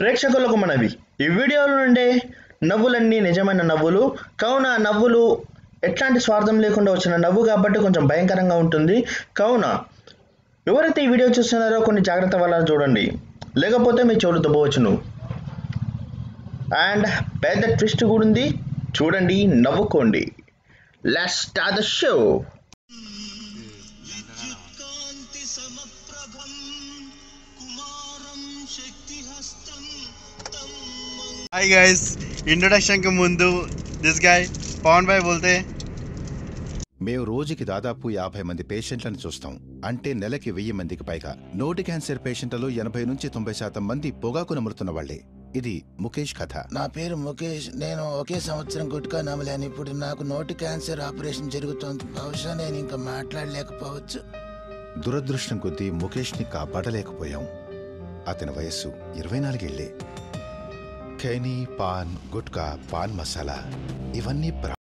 ప్రేక్షకులకు మనవి ఈ వీడియోలో నుండే నవ్వులన్నీ నిజమైన నవ్వులు కావున ఆ నవ్వులు ఎట్లాంటి స్వార్థం లేకుండా వచ్చిన నవ్వు కాబట్టి కొంచెం భయంకరంగా ఉంటుంది కావున ఎవరైతే ఈ వీడియో చూస్తున్నారో కొన్ని జాగ్రత్త వల్ల చూడండి లేకపోతే మీ చెవులు దుబ్బవచ్చును అండ్ పెద్ద ట్విస్ట్ కూడా ఉంది చూడండి నవ్వుకోండి లెట్స్ స్టార్ట్ ద షో కాంతి సమప్రభం కుమారం శక్తిహస్తం తం हाय गाइस इंट्रोडक्शन के ముందు దిస్ గాయ్ పవన్ భాయ్ బోల్తే మేము రోజుకి దాదాపు యాభై మంది పేషెంట్లను చూస్తాం అంటే నెలకి వెయ్యి మందికి పైగా నోటి క్యాన్సర్ పేషెంట్లలో ఎనభై నుంచి తొంభై శాతం మంది పొగాకు నములుతున్న వాళ్లే ఇది ముఖేష్ కథ నా పేరు ముఖేష్ నేను ఒకే సంవత్సరం గుట్కా నమలాను ఇప్పుడు నాకు నోటి క్యాన్సర్ ఆపరేషన్ జరుగుతోంది బహుశా నేను ఇంకా మాట్లాడలేకపోవచ్చు దురదృష్టం కొద్దీ ముఖేష్ని కాపాడలేకపోయాం అతని వయస్సు ఇరవై నాలుగేళ్లే ఖైనీ పాన్ గుట్కా పాన్ మసాలా ఇవన్నీ ప్రా-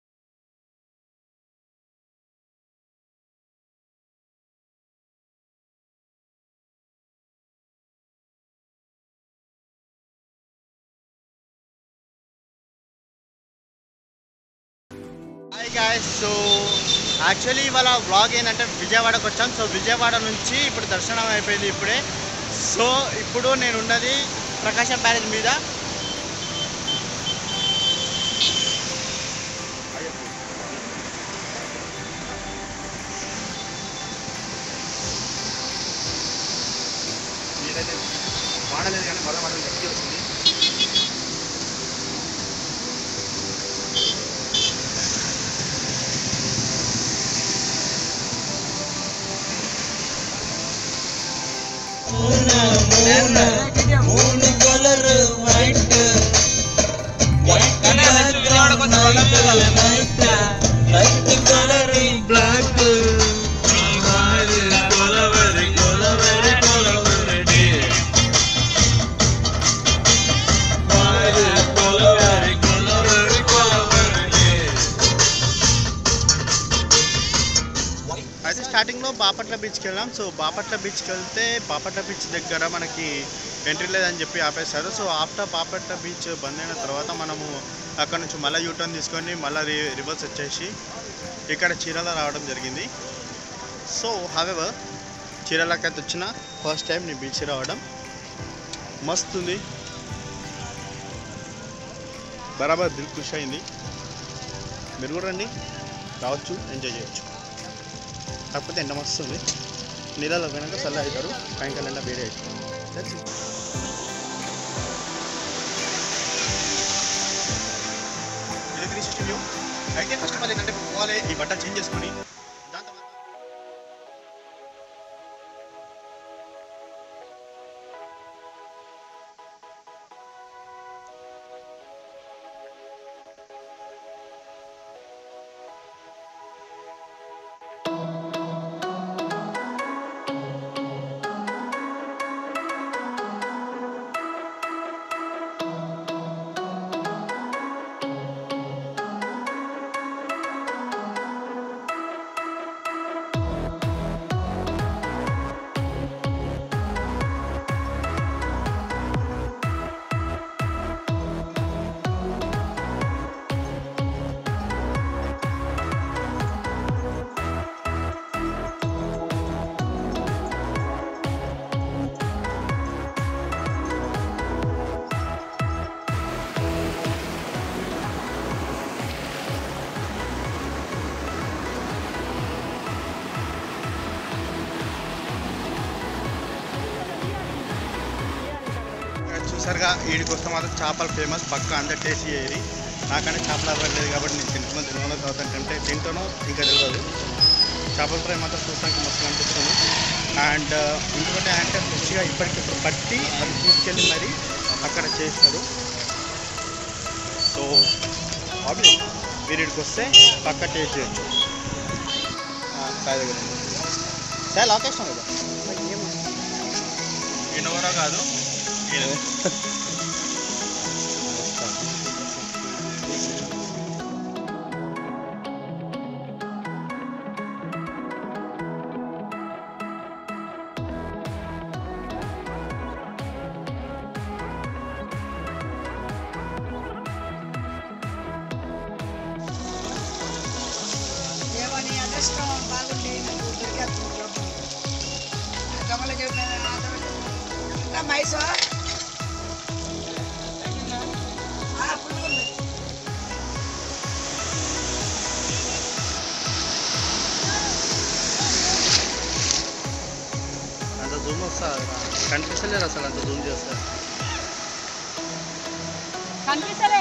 హాయ్ గాయస్ సో యాక్చువల్లీ ఇవాళ వ్లాగ్ ఏంటంటే విజయవాడకు వచ్చాం సో విజయవాడ నుంచి ఇప్పుడు దర్శనం అయిపోయింది ఇప్పుడే సో ఇప్పుడు నేను ఉన్నది ప్రకాశం బ్యారేజ్ మీద వాడలేదు కానీ మరో వాడలేదు గట్టి వచ్చింది మూడు colour white white colour night light colour black కొలవరి కొలవరి కొలవరి కొలవరి కొలవరి కొలవరి అయితే స్టార్టింగ్లో బాపట్ల బీచ్కి వెళ్ళాం సో బాపట్ల బీచ్కి వెళ్తే బాపట్ల బీచ్ దగ్గర మనకి ఎంట్రీ లేదని చెప్పి ఆపేశారు సో ఆఫ్టర్ బాపట్ల బీచ్ బంద్ అయిన తర్వాత మనము అక్కడ నుంచి మళ్ళీ యూటర్న్ తీసుకొని మళ్ళీ రి రివర్స్ వచ్చేసి ఇక్కడ చీరాల రావడం జరిగింది సో హవెవర్ చీరాలకి అయితే వచ్చిన ఫస్ట్ టైం నేను బీచ్ రావడం మస్తు ఉంది బరాబర్ దిల్ ఖుష్ అయింది మీరు కూడా రండి రావచ్చు ఎంజాయ్ చేయొచ్చు కాకపోతే ఎండ వస్తుంది నీళ్ళలో పోయినాక చల్ల అవుతారు సాయంకాలం ఎండ వేరే అవుతుంది That's it. ఇది త్రీ సిక్స్టీ వ్యూ అయితే ఫస్ట్ ఆఫ్ ఆల్ ఏంటంటే పోవాలి ఈ బట్ట చేంజ్ చేసుకొని దాని తర్వాత చూసారుగా వీడికి వస్తే మాత్రం చేపలు ఫేమస్ పక్క అందరు టేస్ట్ చేయరు నాకంటే చేపలు అవ్వట్లేదు కాబట్టి నేను తింటున్నా తినడం తర్వాత కంటే తింటానో ఇంకా తెలియదు చేపల ఫ్రై మాత్రం చూడటానికి మస్తు అనిపిస్తుంది అండ్ ఇంకొకటి అంటే ఫ్రెష్గా ఇప్పటికిప్పుడు పట్టి అది తీసుకెళ్ళి మరి అక్కడ చేస్తారు సో ఆబ్వియస్ మీరు ఇక్కడికి వస్తే పక్క టేస్ట్ చేయొచ్చు సాయి దగ్గర ఉంది. సాయి లొకేషన్ కదా ఇన్నోవరా కాదు కష్టం బాగుండి నాకు దొరికేస్తుంది జబ్బు గమల ఇంకా మైసో పుట్టుకుంది అంత జూమ్ వస్తా కనిపిస్తలేరు అసలు అంత జూమ్ చేస్తా కనిపిస్తలే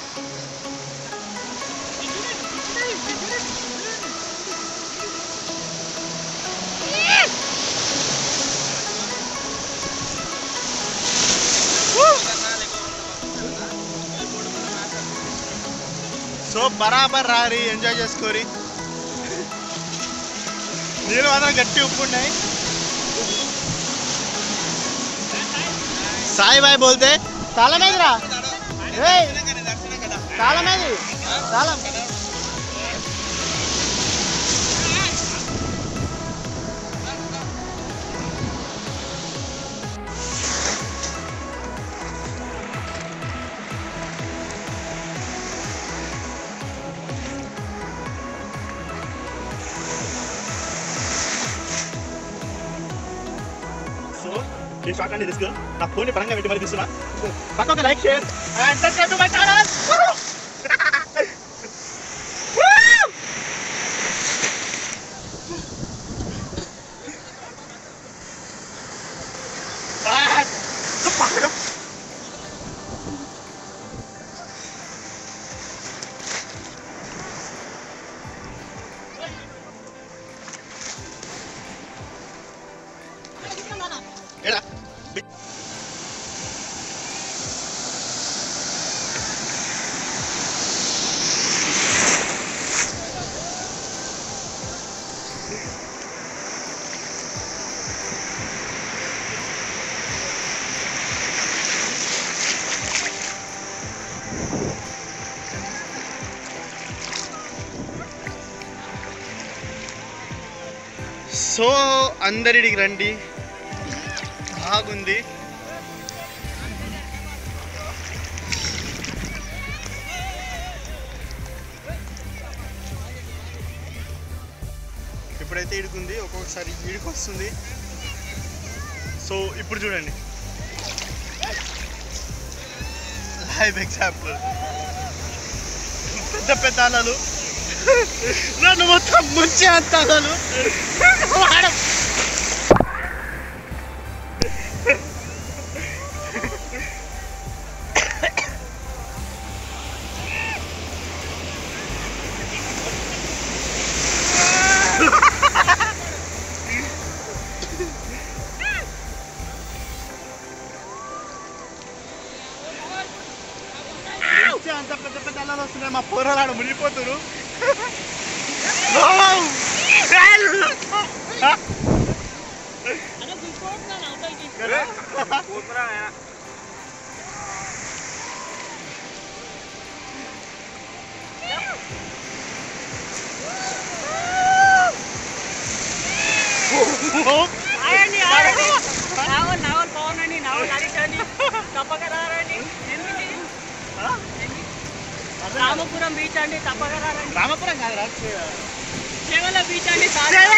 సో బరాబర్ రారి ఎంజాయ్ చేసుకోరి నీళ్ళు మాత్రం గట్టి ఉప్పు ఉన్నాయి సాయి బాయ్ బోల్తే తాళం ఏదిరా ఏయ్, తాళం ఏది తాళం సో ఈ షాట్ అండి రిస్క్ నా ఫోన్ పరంగా పెట్టి మరి తీస్తున్నా పక్కన like share and subscribe to my channel ఏడా సో అందరిడికి రండి బాగుంది ఇప్పుడైతే ఇడుకుంది ఒక్కొక్కసారి ఇడికి వస్తుంది సో ఇప్పుడు చూడండి లైవ్ ఎగ్జాంపుల్ పెద్ద పెద్ద అలలు నన్ను మొత్తం ముంచే అంత అలలు వాడు వచ్చే అంత పెద్ద పెద్ద అల్లలు వస్తున్నాయి మా పోరాడు మునిగిపోతున్నారు ఆగండి ఆగండి నావల్ నావల్ పవన్ అండి నావల్ హరీష్ అండి తప్పక రారండి ఎనిమిది రామపురం బీచ్ అండి తప్పక రారండి రామపురం కాదురా చేవల బీచ్ అండి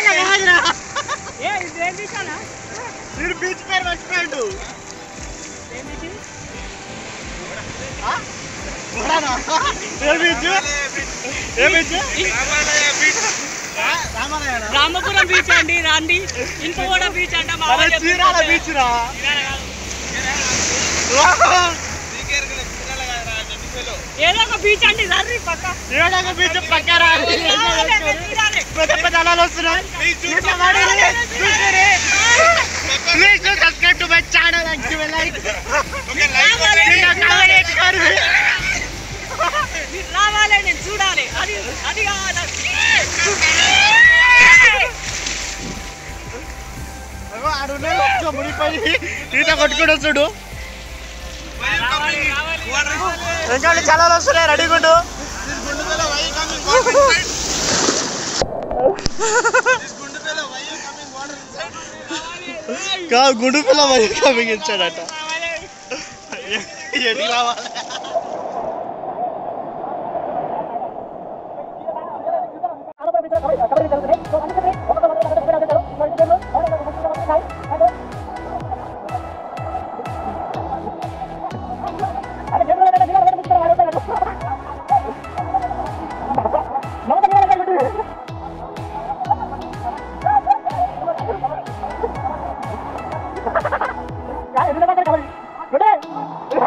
ఏ ఇది ఏం బీచ్ అన్నా వీడు బీచ్ పేరు మర్చిపోయాడు ఏం బీచ్ చూడనా? ఏ బీచ్ ఏ బీచ్ రామాలయనా రామపురం బీచ్ అండి రండి ఇంకోడ బీచ్ అంట మా అరే వాళ్ళు చీరాల చెప్తుంటే. బీచ్ రా ఏదో ఒక బీచ్ అండి రండి పక్క ఏడాక బీచ్ పక్కన పెద్ద పెద్ద అలలు వస్తున్నాయి ఇట్లా పడేది. చూసిరే. Please do subscribe to my channel and give a like. ఇంకా comment కరు. మీరు రావాలి నేను చూడాలి అది అది కావాలి అగో ఆడు ఉన్నాడు, ఒక్క మునిగిపోయి ఈత కొట్టుకుంటూ చూడు రావాలి రావాలి ఇంకా చాలా వస్తున్నాయి రెడీ గుండు కా గుండు పిల్ల మరి కమింగ్ ఇచ్చాడట ఎడికి రావాలి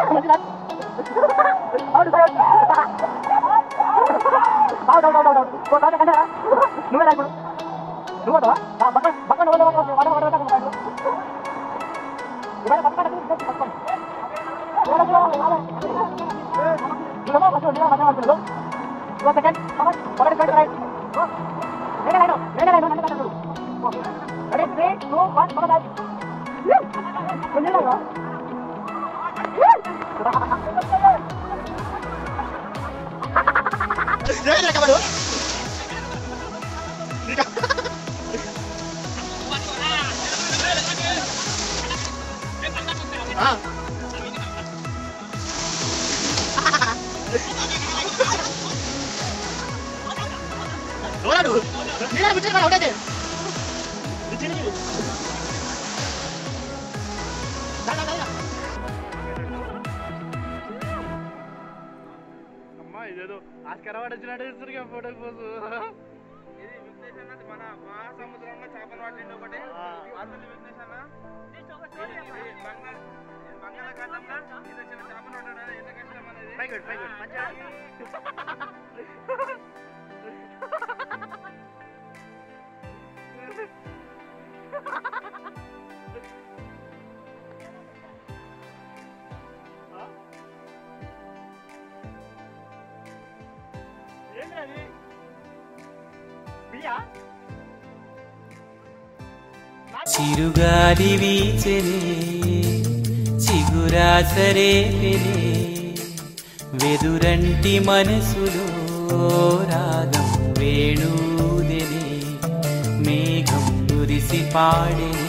అమ్మా ఇదేదో ఆస్కర్ అవార్డు వచ్చినట్టు ఇస్తారు ఫోటో పోసు ఇది విఘ్నేష్ అన్నది మన మహాసముద్రంలో చేపలు పట్టింది ఒకటి అసలు విఘ్నేష్ అన్న ఇది- ఇది బంగాళ ఇది బంగాళాఖాతంలో ఇది వచ్చిన చేపలు పట్టడం ఎంత కష్టం అనేది పైకి పైకి మంచిగా ఏంటది బియ్యా చిరుగాలి వీచెనే చిగురాసరే వెదురంటి మనసులో రాగం వేణూదెనే మేఘం మురిసి పాడెనే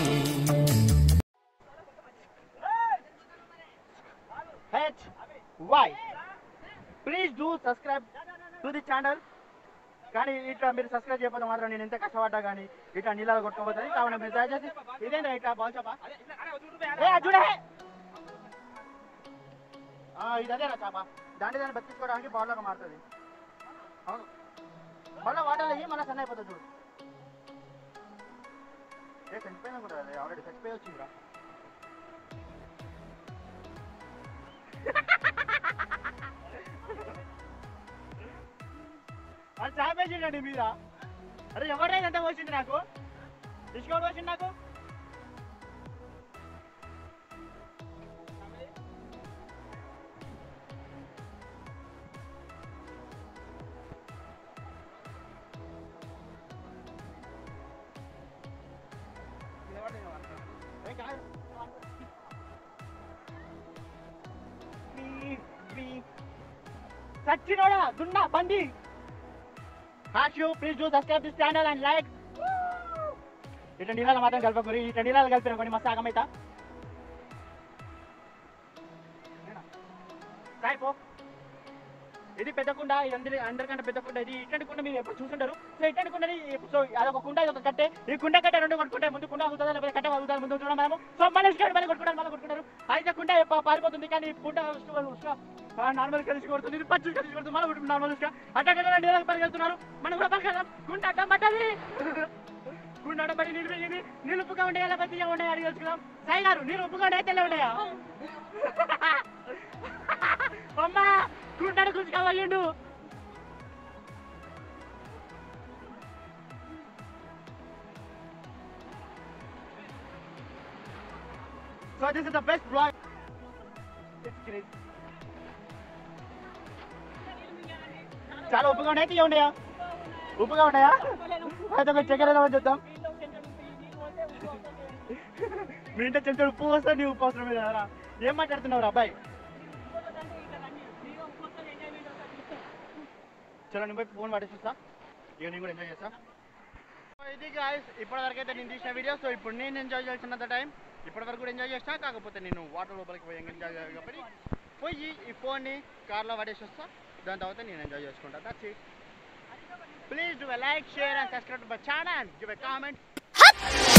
హెచ్ వై please do subscribe to the channel కానీ ఇట్లా మీరు సబ్స్క్రైబ్ చేయకపోతే మాత్రం నేను ఎంత కష్టపడ్డా కానీ ఇట్లా నీళ్ళలో కొట్టుకోపోతుంది కావున మీరు దయచేసి ఇదేంటా ఇట్లా బాల్ చేప ఏ, అది చూడే ఆ, ఇది అదేనా చేప దాన్ని దాన్ని బతికించుకోవడానికి బాల్లోకి మారుతుంది అవును మళ్ళీ వాటర్ అయ్యి మళ్ళీ సన్న అయిపోతుంది చూడు ఏ చచ్చిపోయినా కూడా ఆల్రెడీ చచ్చిపోయి వచ్చిందిరా అది చాపేసిండండి మీద అరే ఎవరైనా ఎంత పోసింది నాకు తీసుకోవడం వచ్చింది నాకు ఏం కాదు. Please, please. సచ్చినోడా దున్నా బండి హ్యాష్ యూ please do subscribe this channel and like ఇట్లా నీళ్ళ మాత్రం కలపకూరి ఇట్లా నీళ్ళ కలిపిన కొన్ని మస్తు ఆగమైతా పో ఇది పెద్ద కుండ ఇది అందరి అందరికంటే పెద్ద కుండ ఇది ఇట్లాంటి కుండ మీరు ఎప్పుడు చూసుంటారు సో ఇట్లాంటి కుండని సో అదొక కుండ ఇది ఒక కట్టే ఈ కుండ కట్టే రెండు కొట్టుకుంటాయి ముందు కుండ అవుతుందా లేకపోతే కట్ట అవుతుందా ముందు చూడడం మనము సో మళ్ళీ ఇసుక మళ్ళీ కొట్టుకుంటారు మళ్ళీ కొట్టుకుంటారు అయితే కుండ పా- పారిపోతుంది కానీ ఈ కుండ ఉసుక ఉసుక నార్మల్ కలిసి కొడుతుంది ఇది పచ్చి కలిసి కొడుతుంది మళ్ళీ కొట్టుకుంటుంది నార్మల్ ఉసుక అట్లా కదా నీళ్ళకి పరిగెళ్తున్నారు మనం కూడా పరిగెళ్దాం కుండ అడ్డం పట్టది కుండ అడ్డం పట్టి నీళ్ళు పెరిగింది నీళ్ళు ఉప్పుగా ఉండే ఎలా పత్తిగా ఉండే అడిగి తెలుసుకుందాం సాయి గారు నీళ్ళు ఉప్పుగా ఉండే తెల్ల ఉన్నాయా అమ్మా కుండను కూర్చుకోవాలండు So this is the best vlog. It's great. చాలా ఉప్పుగా ఉన్నాయా తీయ ఉన్నాయా ఉప్పుగా ఉన్నాయా అయితే ఒక చక్కెర ఏదో చూద్దాం మీ ఇంట్లో చెంచాడు ఉప్పు వస్తా నీ ఉప్పు అవసరం లేదా ఏం మాట్లాడుతున్నావు అబ్బాయి చలో నేను పోయి ఫోన్ పట్టేస్తా ఇక నేను కూడా ఎంజాయ్ చేస్తా సో ఇది గాయస్ ఇప్పటివరకు అయితే నేను తీసిన వీడియో సో ఇప్పుడు నేను ఎంజాయ్ చేసినంత టైం ఇప్పటివరకు కూడా ఎంజాయ్ చేస్తా కాకపోతే నేను వాటర్ లోపలికి పోయి ఎంజాయ్ చేయాలి కాబట్టి పోయి ఈ ఫోన్ని కార్లో పడేసి వస్తా దాని తర్వాత నేను ఎంజాయ్ చేసుకుంటా that's it please do like share and subscribe my channel give a comment